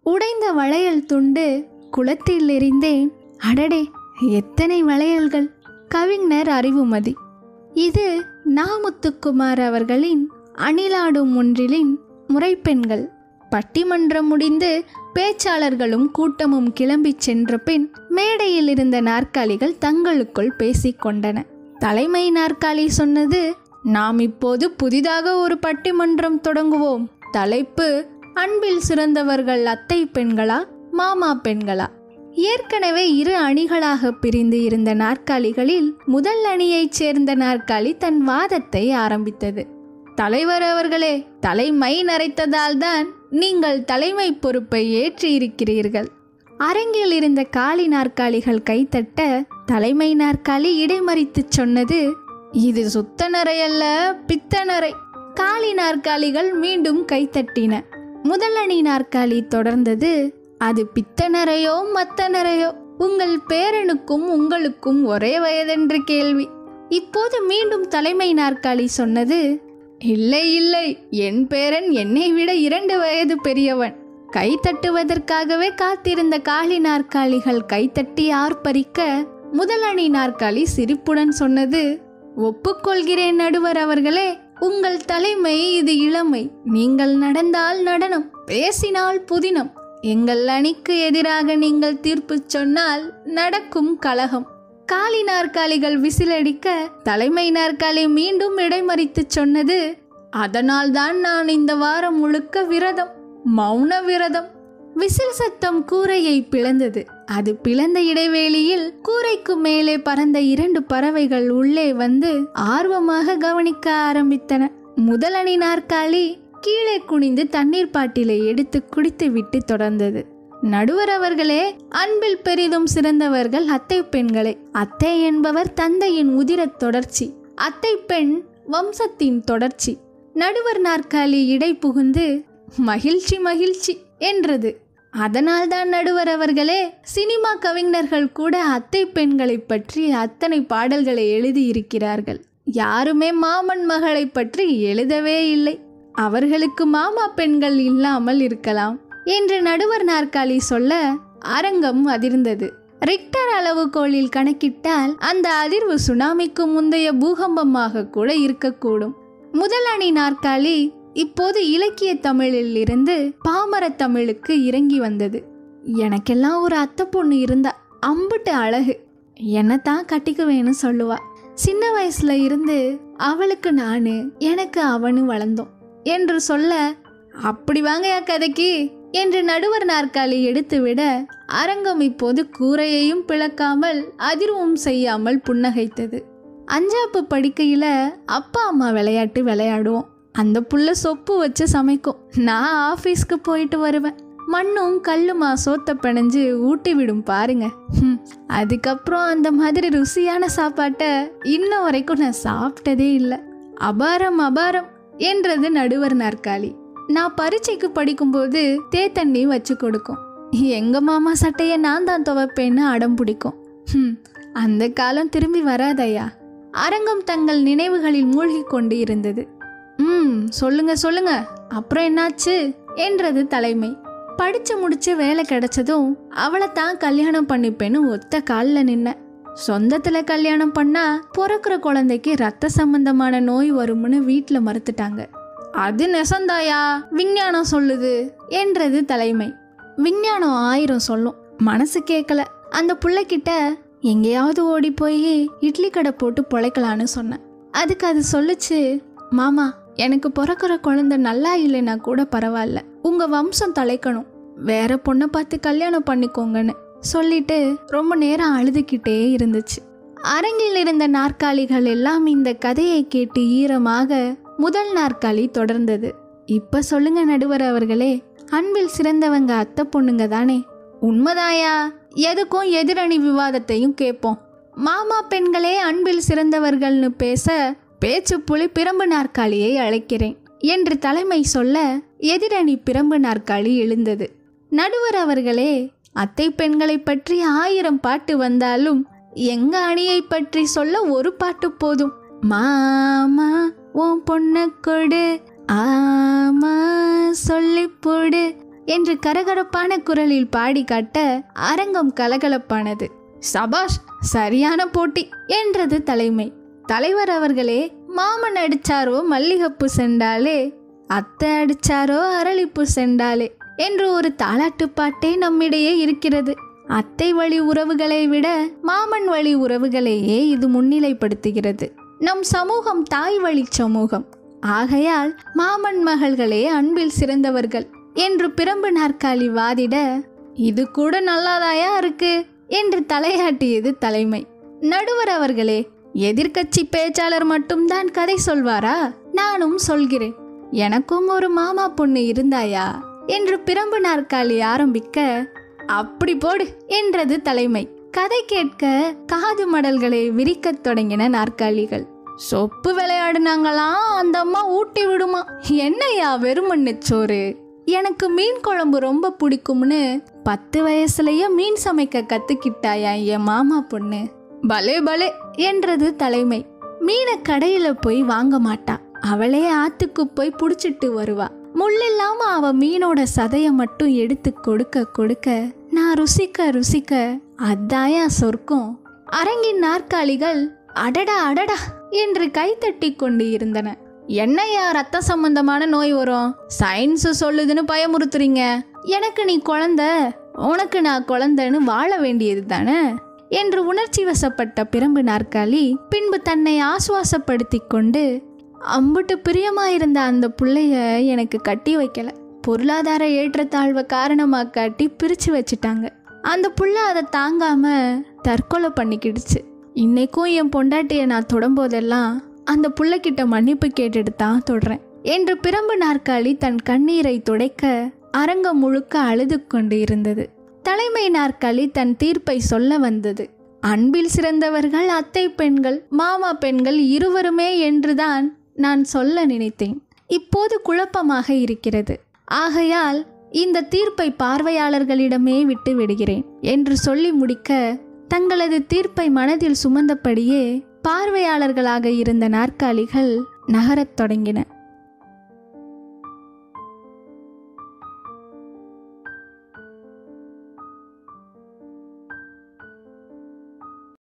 உடைந்த வளையல் துண்டு குளத்தில் எறிந்தேன் அடடே எத்தனை வளையல்கள் கவிஞர் அறிவுமதி இது நாமுத்துக்குமார் அவர்களின் அணிலாடும் ஒன்றிலின் முறைப்பெண்கள் பட்டிமன்றம் முடிந்து பேச்சாளர்களும் கூட்டமும் கிளம்பிச் சென்ற பின் மேடையில் இருந்த நாற்காலிகள் தங்களுக்குள் பேசிக்கொண்டன தலைமை நாற்காலி சொன்னது நாம் இப்போது புதிதாக ஒரு பட்டிமன்றம் தொடங்குவோம் தலைப்பு அன்பில் சிறந்தவர்கள் அத்தை பெண்களா மாமா பெண்களா ஏற்கனவே இரு அணிகளாக பிரிந்து இருந்த நாற்காலிகளில் முதல் அணியைச் சேர்ந்த நாற்காலி தன் வாதத்தை ஆரம்பித்தது தலைவர் அவர்களே தலைமை நரைத்ததால் தான் நீங்கள் தலைமை பொறுப்பை ஏற்றி இருக்கிறீர்கள் அரங்கில் இருந்த காலி நாற்காலிகள் கைத்தட்ட தலைமை நாற்காலி இடைமறித்து சொன்னது இது சுத்த நரையல்ல பித்த நரை காலி நாற்காலிகள் மீண்டும் கைத்தட்டின முதல் அணி நாற்காலி தொடர்ந்தது அது பித்த நரையோ மத்த நரையோ உங்கள் பேரனுக்கும் உங்களுக்கும் ஒரே வயதென்று கேள்வி இப்போது மீண்டும் தலைமை நாற்காலி சொன்னது இல்லை இல்லை என் பேரன் என்னை விட இரண்டு வயது பெரியவன் கை தட்டுவதற்காகவே காத்திருந்த காளி நாற்காலிகள் கைத்தட்டி ஆர்ப்பரிக்க முதலணி நாற்காலி சிரிப்புடன் சொன்னது ஒப்புக்கொள்கிறேன் நடுவர் அவர்களே உங்கள் தலைமை இது இளமை நீங்கள் நடந்தால் நடனம் பேசினால் புதினம் எங்கள் அணிக்கு எதிராக நீங்கள் தீர்ப்பு சொன்னால் நடக்கும் கலகம் காலி நாற்காலிகள் விசிலடிக்க தலைமை நாற்காலி மீண்டும் இடைமறித்து சொன்னது அதனால் தான் நான் இந்த வாரம் முழுக்க விரதம் மௌன விரதம் விசில் சத்தம் கூரையை பிளந்தது அது பிளந்த இடைவேளியில் கூரைக்கு மேலே பறந்த இரண்டு பறவைகள் உள்ளே வந்து ஆர்வமாக கவனிக்க ஆரம்பித்தன முதலணி நாற்காலி கீழே குனிந்து தண்ணீர் பாட்டிலை எடுத்து குடித்து விட்டு தொடர்ந்தது நடுவர் அவர்களே அன்பில் பெரிதும் சிறந்தவர்கள் அத்தை பெண்களே அத்தை என்பவர் தந்தையின் உதிரத் தொடர்ச்சி அத்தை பெண் வம்சத்தின் தொடர்ச்சி நடுவர் நாற்காலி இடை புகுந்து மகிழ்ச்சி மகிழ்ச்சி என்றது அதனால்தான் நடுவர் அவர்களே சினிமா கவிஞர்கள் கூட அத்தை பெண்களை பற்றி அத்தனை பாடல்களை எழுதியிருக்கிறார்கள் யாருமே மாமன் மகளை பற்றி எழுதவே இல்லை அவர்களுக்கு மாமா பெண்கள் இல்லாமல் இருக்கலாம் என்று நடுவர் நாற்காலி சொல்ல அரங்கம் அதிர்ந்தது ரிக்டர் அளவுகோலில் கணக்கிட்டால் அந்த அதிர்வு சுனாமிக்கு முந்தைய பூகம்பமாக கூட இருக்கக்கூடும் முதல் அணி நாற்காலி இப்போது இலக்கிய தமிழில் இருந்து பாமர தமிழுக்கு இறங்கி வந்தது எனக்கெல்லாம் ஒரு அத்தை பொண்ணு இருந்தா அம்புட்டு அழகு என்னத்தான் கட்டிக்குவேன்னு சொல்லுவா சின்ன வயசுல இருந்து அவளுக்கு நானு எனக்கு அவனு வளர்ந்தோம் என்று சொல்ல அப்படி வாங்கயா கதைக்கு என்று நடுவர் நாற்காலி எடுத்துவிட அரங்கம் இப்போது கூரையையும் பிளக்காமல் அதிர்வும் செய்யாமல் புன்னகைத்தது அஞ்சாப்பு படுக்கையில் அப்பா அம்மா விளையாட்டு விளையாடுவோம் அந்த புள்ள சொப்பு வச்சு சமைக்கும் நான் ஆஃபீஸ்க்கு போயிட்டு வருவேன் மண்ணும் கல்லுமா சோத்த பிணைஞ்சு ஊட்டி விடும் பாருங்க ஹம், அதுக்கப்புறம் அந்த மாதிரி ருசியான சாப்பாட்டை இன்ன வரைக்கும் நான் சாப்பிட்டதே இல்லை அபாரம் அபாரம் என்றது நடுவர் நாற்காலி நான் பரீட்சைக்கு படிக்கும்போது தேத்தண்ணி வச்சு கொடுக்கும் எங்க மாமா சட்டையை நான் தான் துவைப்பேன்னு அடம் பிடிக்கும் ஹம், அந்த காலம் திரும்பி வராதய்யா அரங்கம் தங்கள் நினைவுகளில் மூழ்கி கொண்டு இருந்தது ம் சொல்லுங்க சொல்லுங்க அப்புறம் என்னாச்சு என்றது தலைமை படிச்சு முடிச்சு வேலை கிடைச்சதும் அவளை தான் கல்யாணம் பண்ணிப்பேன்னு ஒத்த காலில் நின்ன சொந்தத்துல கல்யாணம் பண்ணா பிறக்கிற குழந்தைக்கு ரத்த சம்பந்தமான நோய் வரும்னு வீட்டில் மறுத்துட்டாங்க அது நெசந்தாயா விஞ்ஞானம் சொல்லுது என்றது தலைமை விஞ்ஞானம் ஆயிரம் சொல்லும் மனசு கேட்கல அந்த புள்ளைக்கிட்ட எங்கேயாவது ஓடி போய் இட்லி கடை போட்டு பொழைக்கலான்னு சொன்னேன் அதுக்கு அது சொல்லுச்சு மாமா எனக்கு பிறக்கிற குழந்தை நல்லா இல்லைன்னா கூட பரவாயில்ல உங்க வம்சம் தலைக்கணும் வேற பொண்ணை பார்த்து கல்யாணம் பண்ணிக்கோங்கன்னு சொல்லிட்டு ரொம்ப நேரம் அழுதுகிட்டே இருந்துச்சு அரங்கில் இருந்த நாற்காலிகள் எல்லாம் இந்த கதையை கேட்டு ஈரமாக முதல் நாற்காலி தொடர்ந்தது இப்ப சொல்லுங்க நடுவர் அவர்களே அன்பில் சிறந்தவங்க அத்தை பொண்ணுங்க தானே உண்மைதாயா எதுக்கும் எதிரணி விவாதத்தையும் கேட்போம் மாமா பெண்களே அன்பில் சிறந்தவர்கள்னு பேச பேச்சு புலி பிரம்பு நாற்காலியை அழைக்கிறேன் என்று தலைமை சொல்ல எதிரணி பிரம்பு நாற்காலி எழுந்தது நடுவர் அவர்களே அத்தை பெண்களை பற்றி ஆயிரம் பாட்டு வந்தாலும் எங்க அணியை பற்றி சொல்ல ஒரு பாட்டு போதும் மாமா உன் பொண்ண கொடு ஆமா சொல்லி போடு என்று கரகரப்பான குரலில் பாடி காட்ட அரங்கம் கலகலப்பானது சபாஷ் சரியான போட்டி என்றது தலைமை தலைவர் அவர்களே மாமன் அடிச்சாரோ மல்லிகைப்பூ செண்டாலே அத்தை அடிச்சாரோ அரளிப்பூ செண்டாலே என்று ஒரு தாலாட்டு பாட்டே நம்மிடையே இருக்கிறது அத்தை வழி உறவுகளை விட மாமன் வழி உறவுகளையே இது முன்னிலைப்படுத்துகிறது நம் சமூகம் தாய் வழி சமூகம் ஆகையால் மாமன் மகள்களே அன்பில் சிறந்தவர்கள் என்று பிரம்பு நாற்காலி வாதிட இது கூட நல்லாதாயா இருக்கு என்று தலையாட்டியது தலைமை நடுவர் அவர்களே எதிர்க்கட்சி பேச்சாளர் மட்டும்தான் கதை சொல்வாரா நானும் சொல்கிறேன் எனக்கும் ஒரு மாமா பொண்ணு இருந்தாயா என்று பிரம்பு நாற்காலி ஆரம்பிக்க அப்படி போடு என்றது தலைமை கதை கேட்க காது மடல்களை விரிக்கத் தொடங்கின நாற்காலிகள் சொப்பு விளையாடுனாங்களாம் அந்த அம்மா ஊட்டி விடுமா என்னையா வெறுமண்ணு சோறு எனக்கு மீன் குழம்பு ரொம்ப பிடிக்கும்னு பத்து வயசுலயே மீன் சமைக்க கத்துக்கிட்டாயா என் மாமா பொண்ணு பலே பலே என்றது தலைமை மீனை கடையில போய் வாங்க மாட்டா அவளே ஆத்துக்கு போய் புடிச்சிட்டு வருவா முள்ளில்லாம அவ மீனோட சதைய மட்டும் எடுத்து கொடுக்க கொடுக்க நான் ருசிக்க ருசிக்க அதாயா சொர்க்கம் அரங்கின் நாற்காலிகள் அடடா அடடா என்று கைத்தட்டி கொண்டு இருந்தன என்னையா ரத்த சம்பந்தமான நோய் வரும் சயின்ஸ் சொல்லுதுன்னு பயமுறுத்துறீங்க எனக்கு நீ குழந்தை உனக்கு நான் குழந்தைன்னு வாழ வேண்டியது தானே என்று உணர்ச்சி வசப்பட்ட பிரம்பு நாற்காலி பின்பு தன்னை ஆசுவாசப்படுத்தி கொண்டு அம்புட்டு பிரியமாயிருந்த அந்த புள்ளைய எனக்கு கட்டி வைக்கல பொருளாதார ஏற்றத்தாழ்வை காரணமா காட்டி பிரிச்சு வச்சுட்டாங்க அந்த புள்ள அதை தாங்காம தற்கொலை பண்ணிக்கிடுச்சு இன்னைக்கும் என் பொண்டாட்டியை நான் தொடும்போதெல்லாம் அந்த புள்ளைக்கிட்ட மன்னிப்பு கேட்டுட்டு தான் தொடுறேன் என்று பிரம்பு நாற்காலி தன் கண்ணீரை துடைக்க அரங்கம் முழுக்க அழுது கொண்டு இருந்தது தலைமை நாற்காலி தன் தீர்ப்பை சொல்ல வந்தது அன்பில் சிறந்தவர்கள் அத்தை பெண்கள் மாமா பெண்கள் இருவருமே என்றுதான் நான் சொல்ல நினைத்தேன் இப்போது குழப்பமாக இருக்கிறது ஆகையால் இந்த தீர்ப்பை பார்வையாளர்களிடமே விட்டு விடுகிறேன் என்று சொல்லி முடிக்க தங்களது தீர்ப்பை மனதில் சுமந்தபடியே பார்வையாளர்களாக இருந்த நாற்காலிகள் நகரத் தொடங்கின